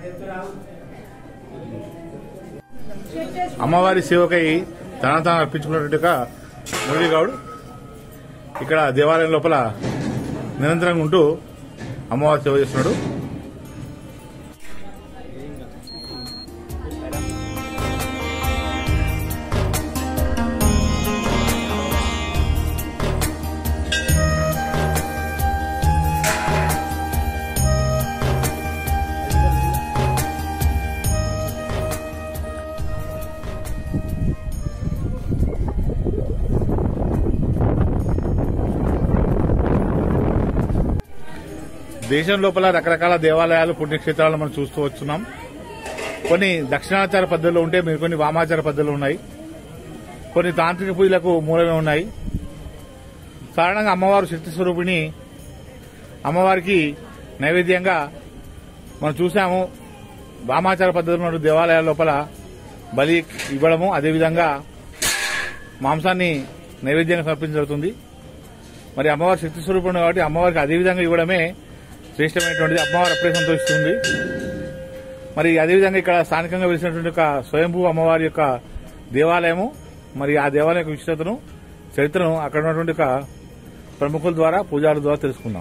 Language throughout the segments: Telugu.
అమ్మవారి సేవకై తన తాను అర్పించుకున్నట్టుగా మురళీ గౌడ్ ఇక్కడ దేవాలయం లోపల నిరంతరంగా ఉంటూ అమ్మవారి సేవ చేస్తున్నాడు దేశం లోపల రకరకాల దేవాలయాలు పుణ్యక్షేత్రాలను మనం చూస్తూ వస్తున్నాం కొన్ని దక్షిణాచార పద్ధతులు ఉంటే మీరు కొన్ని వామాచార పద్ధతులు ఉన్నాయి కొన్ని తాంత్రిక పూజలకు మూలమే ఉన్నాయి సాధారణంగా అమ్మవారు శక్తి స్వరూపిణి అమ్మవారికి నైవేద్యంగా మనం చూసాము వామాచార పద్ధతులు ఉన్న దేవాలయాల లోపల బలి ఇవ్వడము అదేవిధంగా మాంసాన్ని నైవేద్యంగా సమర్పించడం జరుగుతుంది మరి అమ్మవారి శక్తి స్వరూపం కాబట్టి అమ్మవారికి అదే విధంగా ఇవ్వడమే శ్రేష్టమైనటువంటిది అమ్మవారు అప్పుడే సంతోషిస్తుంది మరి అదేవిధంగా ఇక్కడ స్థానికంగా వెలిసినటువంటి ఒక స్వయంభూ అమ్మవారి యొక్క దేవాలయము మరి ఆ దేవాలయం యొక్క విశిష్టతను చరిత్రను అక్కడ ఉన్నటువంటి ఒక ప్రముఖుల ద్వారా పూజారుల ద్వారా తెలుసుకుందాం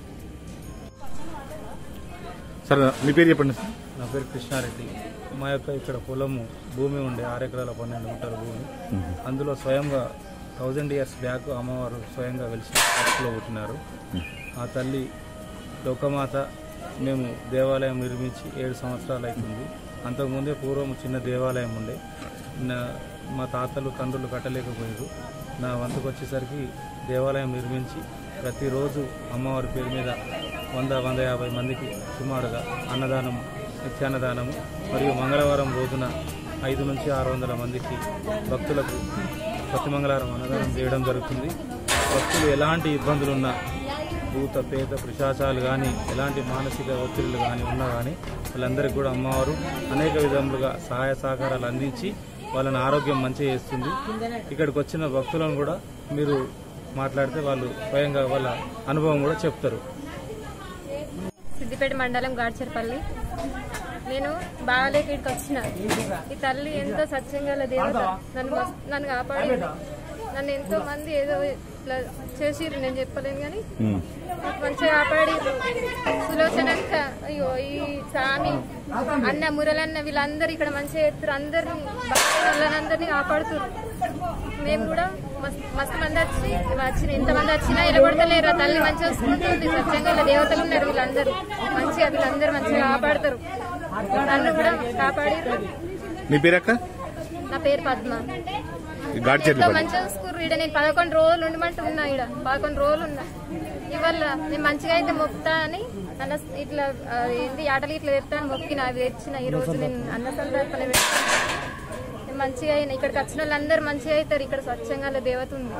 సరే మీ పేరు చెప్పండి సార్ నా పేరు కృష్ణారెడ్డి మా యొక్క ఇక్కడ పొలము భూమి ఉండే ఆరు ఎకరాల పన్నెండు గుంటల భూమి అందులో స్వయంగా థౌజండ్ ఇయర్స్ బ్యాక్ అమ్మవారు స్వయంగా వెలిసి లో పుట్టినారు ఆ తల్లి లోకమాత మేము దేవాలయం నిర్మించి ఏడు సంవత్సరాలు అవుతుంది అంతకుముందే పూర్వం చిన్న దేవాలయం ఉండే నా మా తాతలు తండ్రులు కట్టలేకపోయారు నా వంతుకు వచ్చేసరికి దేవాలయం నిర్మించి ప్రతిరోజు అమ్మవారి పేరు మీద వంద వంద యాభై మందికి సుమారుగా అన్నదానం నిత్యాన్నదానము మరియు మంగళవారం రోజున ఐదు నుంచి ఆరు వందల మందికి భక్తులకు ప్రతి మంగళవారం అన్నదానం చేయడం జరుగుతుంది భక్తులు ఎలాంటి ఇబ్బందులున్నా భూత పేద పిశాచాలు కానీ ఎలాంటి మానసిక ఒత్తిడులు కానీ ఉన్నా కానీ వాళ్ళందరికీ కూడా అమ్మవారు అనేక విధములుగా సహాయ సహకారాలు అందించి వాళ్ళని ఆరోగ్యం మంచిగా చేస్తుంది ఇక్కడికి వచ్చిన భక్తులను కూడా మీరు మాట్లాడితే వాళ్ళు స్వయంగా వాళ్ళ అనుభవం కూడా చెప్తారు సిద్దిపేట మండలం గాడ్చర్పల్లి నేను బాగాలేక ఇక్కడికి వచ్చిన ఈ తల్లి ఎంతో సత్యంగా దేవత నన్ను మస్త్- నన్ను కాపాడింది నన్ను ఎంతో మంది ఏదో ఇట్లా చేసిర్రు నేను చెప్పలేను కానీ నాకు మంచిగా కాపాడి సులోచనక్క అయ్యో ఈ స్వామి అన్న మురలన్న వీళ్ళందరూ ఇక్కడ మంచిగా ఎత్తురు అందరిని వాళ్ళందరినీ కాపాడుతున్నారు మేము కూడా మస్తు మస్తు మంది వచ్చి వచ్చిన ఇంతమంది వచ్చినా ఎలగొడతలేరు ఆ తల్లి మంచిగా చూసుకుంటుంది సత్యంగా ఇలా దేవతలు ఉన్నారు వీళ్ళందరూ మంచిగా వీళ్ళందరూ మంచిగా కాపాడతారు నన్ను కూడా కాపాడి మీ పేరు అక్క నా పేరు పద్మ గాడి ఎంతో మంచిగా చూసుకుర్రు ఈడ నేను పదకొండు రోజులు ఉండమంటూ ఉన్నా ఈడ పదకొండు రోజులు ఉన్నా ఇవాళ నేను మంచిగా అయితే మొక్కుతా అని అన్న ఇట్లా ఆ, ఏంటి ఆటలు ఇట్లా తెస్తాను మొక్కిన అవి తెచ్చిన ఈ రోజు నేను అన్న సందర్భన పెట్టుకున్నా నేను మంచిగా అయినా ఇక్కడికి వచ్చిన వాళ్ళందరూ మంచిగా అవుతారు ఇక్కడ స్వచ్ఛంగా అలా దేవత ఉంది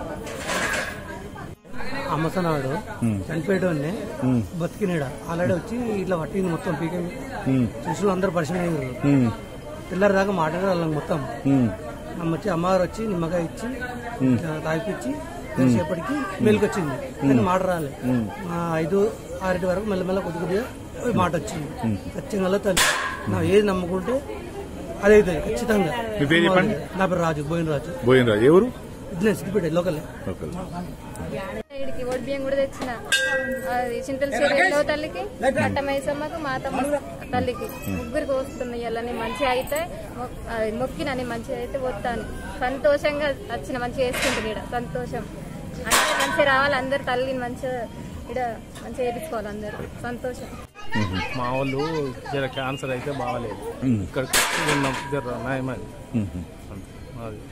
అమ్మసనాడు చనిపోయేటోడిని బతికినాడు ఆల్రెడీ వచ్చి ఇట్లా పట్టింది మొత్తం పీకే శిష్యులు అందరూ పరిచయం అయ్యారు పిల్లల దాకా మాట్లాడారు వాళ్ళకి మొత్తం అమ్మ వచ్చి అమ్మగారు వచ్చి నిమ్మకాయ ఇచ్చి ఇట్లా తాగిపించి చేపటికి మెలికొచ్చింది కానీ మాట రాలే ఆ ఐదు ఆరింటి వరకు మెల్లమెల్ల కొద్ది కొద్దిగా మాట వచ్చింది ఖచ్చితంగా తల్లి నా ఏది నమ్ముకుంటే అదే అవుతుంది ఖచ్చితంగా మీ పేరు చెప్పండి. నా పేరు రాజు బోయిన రాజు పోయిన రాజు ఎవరు ఇద్దరు సిద్దిపేట లోకలే ఓకే ఇక్కడికి ఓడి బియ్యం కూడా తెచ్చిన అది చింతల చెరువులో తల్లికి కట్టమైసమ్మకు మా తమ్మ తల్లికి ముగ్గురికి వస్తున్నాయి ఇలా నేను మంచిగా అయితే మొ- అది మొక్కిన నేను మంచిగా అయితే వస్తాను సంతోషంగా వచ్చిన మంచిగా వేసుకుంటుంది ఇక్కడ సంతోషం అంటే మంచిగా రావాలి అందరు తల్లిని మంచిగా ఇక్కడ మంచిగా చేపించుకోవాలి అందరు సంతోషం మా వాళ్ళు జర క్యాన్సర్ అయితే బాగాలేదు ఇక్కడ ఉన్నాం జర నయమని అది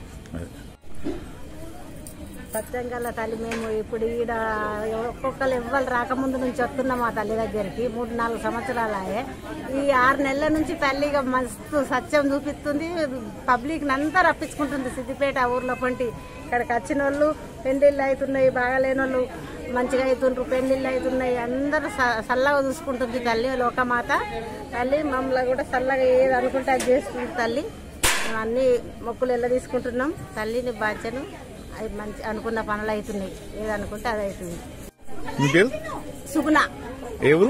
సత్యంగల తల్లి మేము ఇప్పుడు ఈడ ఒక్కొక్కరు ఎవ్వరు రాకముందు నుంచి వస్తున్నాం మా తల్లి దగ్గరికి మూడు నాలుగు సంవత్సరాలే ఈ ఆరు నెలల నుంచి తల్లిగా మస్తు సత్యం చూపిస్తుంది పబ్లిక్ అంతా రప్పించుకుంటుంది సిద్దిపేట ఆ ఊర్లో పొంటి ఇక్కడికి వచ్చిన వాళ్ళు పెళ్లిళ్ళు అవుతున్నాయి బాగాలేని వాళ్ళు మంచిగా అవుతుండ్రు పెళ్లిళ్ళు అవుతున్నాయి అందరూ స- చల్లగా చూసుకుంటుంది తల్లి లోకమాత తల్లి మమ్మల్ని కూడా చల్లగా ఏది అనుకుంటే అది చేస్తుంది తల్లి మేము అన్ని మొక్కులు ఎల్ల తీసుకుంటున్నాం తల్లిని బాధ్యను అవి మంచి అనుకున్న పనులు అవుతున్నాయి ఏది అనుకుంటే అది అవుతుంది మీ పేరు సుగుణ ఏ ఊరు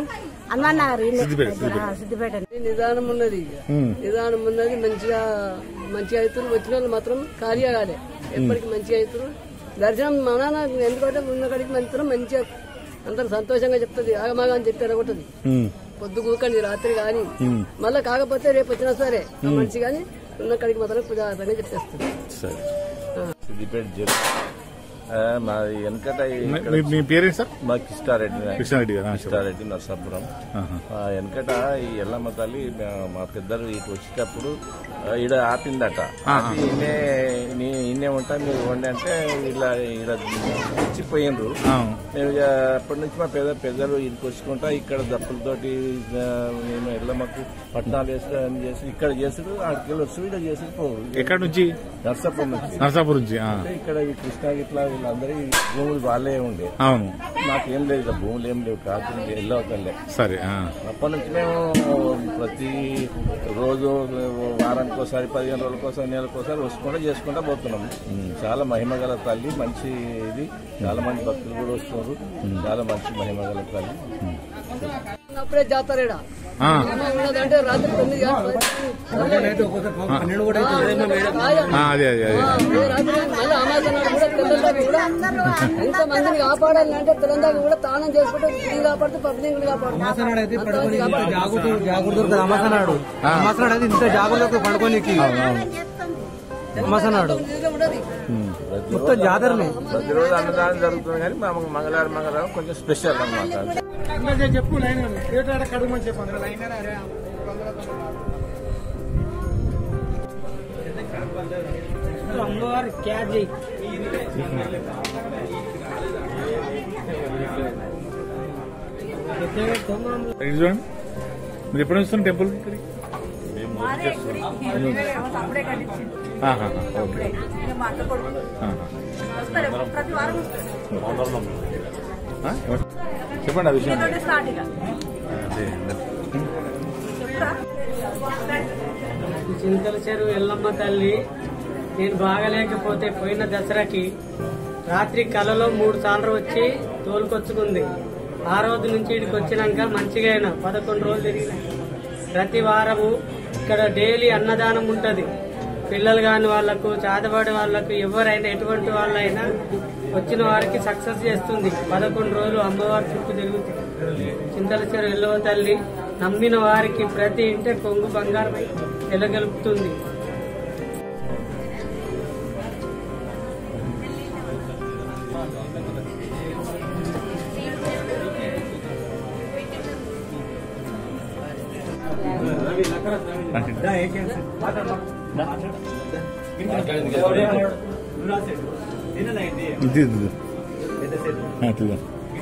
హనుమాన్ నగర్ ఈయనే. సిద్దిపేట, సిద్దిపేట. ఆ, సిద్దిపేట నిదానం ఉన్నది ఉమ్. నిదానం ఉన్నది మంచిగా మంచిగా అవుతారు వచ్చిన వాళ్ళు మాత్రం ఖాళీ కాలే ఎప్పటికి మంచిగా అవుతారు దర్శనం మన ఎందుకంటే ఉన్న కాడికి మంత్రం మంచిగా అందరూ సంతోషంగా చెప్తుంది ఆగమాగా అని చెప్పి ఎరగొట్టది ఉమ్. పొద్దు కూకండి రాత్రి కానీ మళ్ళీ కాకపోతే రేపు వచ్చినా సరే ఆ మనిషి కానీ ఉన్న కాడికి మాత్రం పుజారంగా చెప్పేస్తుంది సరే సిద్దిపేట జిల్లా ఆ, మాది వెనకట ఈ- మీ- మీ- మీ పేరేంటి సార్ మా కిష్టారెడ్డి కృష్ణారెడ్డి గారు ఆ, చెప్పండి. కిష్టారెడ్డి నర్సాపురం ఆహా. ఆ, వెనకట ఈ ఎల్లమ్మ తల్లి మా- మా పెద్దలు ఇటు వచ్చేటప్పుడు ఆ, ఈడ ఆపిందట ఆపి ఈయనే నీ- ఈయనే ఉంటా మీరు వండి అంటే ఇలా ఈడ ఇచ్చిపోయిండ్రు ఆ. మేము ఇక అప్పటి నుంచి మా పెద్ద పెద్దలు ఇంటికి వచ్చుకుంటా ఇక్కడ దప్పులతోటి ఆ, మేము ఎల్లమ్మకు పట్నాలు వేసి అన్ని చేసి ఇక్కడ చేసుడు ఆడికి వచ్చి ఇక్కడ చేసి పోవు ఎక్కడి నుంచి నర్సాపురం నుంచి నరసాపూర్ నుంచి ఆ. అంటే ఇక్కడ ఈ కృష్ణా గిట్లా వీళ్ళందరి భూములు వాళ్ళే ఉండే అవును నాకేం లేదు ఇక్కడ భూములు ఏం లేవు కాదు వెళ్ళవతలే సరే ఆ. అప్పటి నుంచి మేము ప్రతి రోజు వారానికి ఒకసారి పదిహేను రోజులకు ఒకసారి నెలకు ఒకసారి వసుకుంటా చేసుకుంటా పోతున్నాం చాలా మహిమ గల తల్లి మంచి ఇది చాలా మంది భక్తులు కూడా వస్తున్నారు చాలా మంచి మహిమ గల తల్లి అప్పుడే జాతరేడా ఆ. ఉన్నదంటే రాత్రి తొమ్మిది గంటలు పన్నెండు కూడా అవుతుంది ఆ, అదే అదే అదే ఏ రాత్రి మళ్ళీ అమాస నాడు కూడా తెల్లందాక కూడా ఎంత మందిని కాపాడాలి అంటే తెలంగాణ కూడా తానం చేసుకుంటే గుడిని కాపాడుతూ పబ్లిక్ కాపాడుతుంది అమాసనాడు అయితే పడుకొని ఇంత జాగ్రత్త జాగ్రత్త అమాసనాడు అమాసనాడు అయితే ఇంత జాగ్రత్త పడుకోనికి అమాసనాడు మొత్తం జాతరనే ప్రతిరోజు అన్నదానం జరుగుతుంది కానీ మా మంగళవారం మంగళవారం కొంచెం స్పెషల్ అనమాట చెప్పు లైన్ కడుగుమని చెప్పండి లైన్ అమ్మవారు క్యాబ్ చేయి ఇది చూడండి మీరు ఎప్పుడు వస్తున్నారు టెంపుల్ ఇక్కడికి ఆహా, ఓకే ఆహా. ఆ, ఎవరు? చెప్పండి ఆ విషయం అదే చింతల చెరువు ఎల్లమ్మ తల్లి నేను బాగలేకపోతే పోయిన దసరాకి రాత్రి కలలో మూడు సార్లు వచ్చి తోలుకొచ్చుకుంది ఆ రోజు నుంచి ఇక్కడికి వచ్చినాక మంచిగా అయినా పదకొండు రోజులు తిరిగిన ప్రతి వారము ఇక్కడ డైలీ అన్నదానం ఉంటది పిల్లలు కాని వాళ్లకు చాతబడి వాళ్లకు ఎవరైనా ఎటువంటి వాళ్ళైనా వచ్చిన వారికి సక్సెస్ చేస్తుంది పదకొండు రోజులు అమ్మవారి చుట్టూ తిరుగుతుంది చింతల చెరువు ఎల్లవ తల్లి నమ్మిన వారికి ప్రతి ఇంటే కొంగు బంగారమై వెలగలుపుతుంది ఇది ఇది ఆ, తీద్దాం.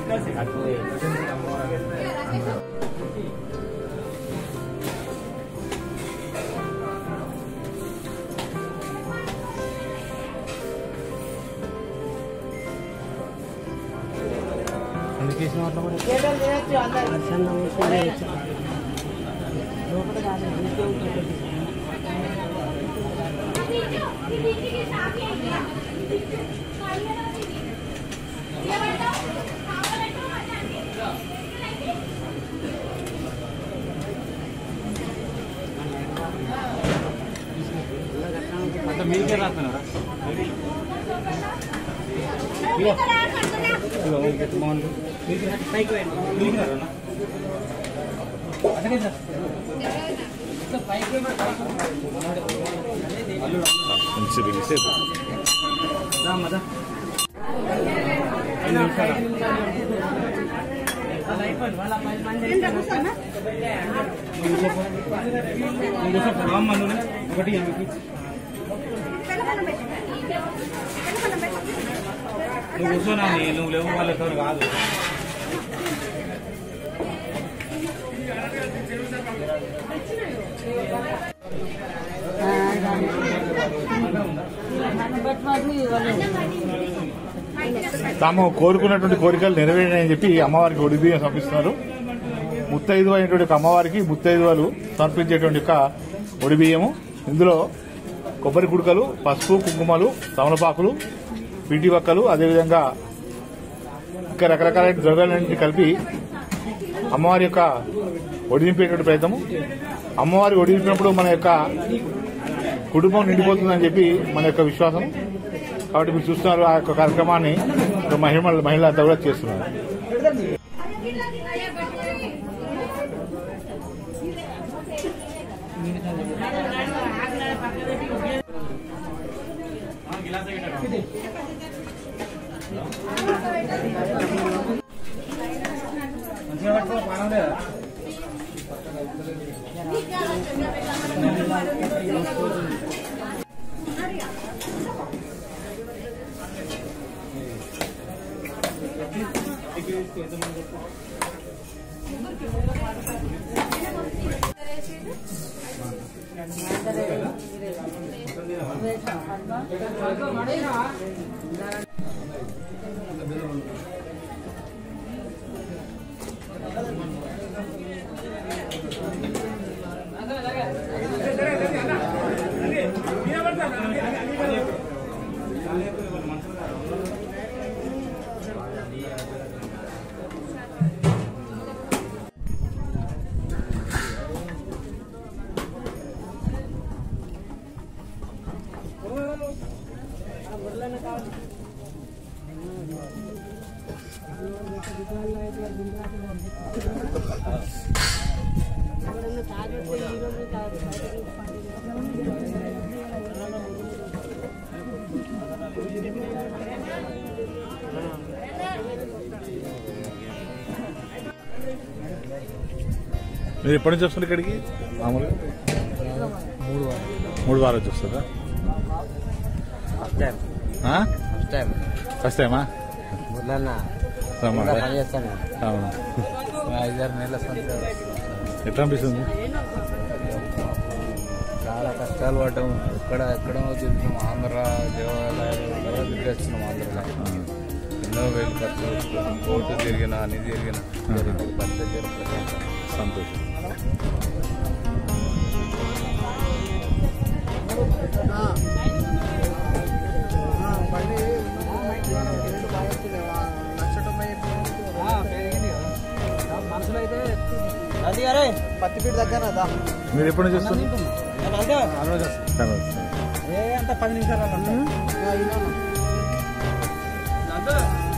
మంచి రిలీజ్ అయిపోయింది. నువ్వు కూర్చోనా నువ్వు లేవు వాళ్ళతో కాదు తాము కోరుకున్నటువంటి కోరికలు నెరవేరాయని చెప్పి అమ్మవారికి ఒడిబియ్యం సమర్పిస్తున్నారు ముత్తైదు అయినటువంటి ఒక అమ్మవారికి ముత్తైదువలు సమర్పించేటువంటి యొక్క ఒడిబియ్యము ఇందులో కొబ్బరి కుడుకలు పసుపు కుంకుమలు తమలపాకులు పీటి వక్కలు అదేవిధంగా ఇంకా రకరకాలైన ద్రవ్యాలన్నింటినీ కలిపి అమ్మవారి యొక్క ఒడినింపేటువంటి ప్రయత్నము అమ్మవారి ఒడినింపినప్పుడు మన యొక్క కుటుంబం నిండిపోతుందని చెప్పి మన యొక్క విశ్వాసం కాబట్టి మీరు చూస్తున్నారు ఆ యొక్క కార్యక్రమాన్ని ఒక మహిళ మహిళలంతా కూడా చేస్తున్నారు మీరు ఎప్పటి నుంచి వస్తారు ఇక్కడికి మామూలుగా మూడు వారాలు మూడు వారాలు వచ్చి వస్తుందా ఫస్ట్ టైం ఆ? ఫస్ట్ టైం ఫస్ట్ టైమా మురళన్న రమ్మా. పని చేస్తాను అవును ఐదారు నెలల సంవత్సరాలు ఎట్లా అనిపిస్తుంది చాలా కష్టాలు పడ్డాము ఎక్కడ ఎక్కడో తిరుగుతున్నాం ఆంధ్ర దేవాలయాలు కూడా తిరిగేస్తున్నాం ఆంధ్రలో ఎన్నో వేలు ఖర్చు పెట్టుకున్నాం. కోర్టు తిరిగిన అన్ని తిరిగిన జరిగింది భర్త జరపలేదు సంతోషం పత్తి పీట దగ్గర మీరు ఎప్పటి నుంచి వస్తుంది అంత పది నిమిషాలు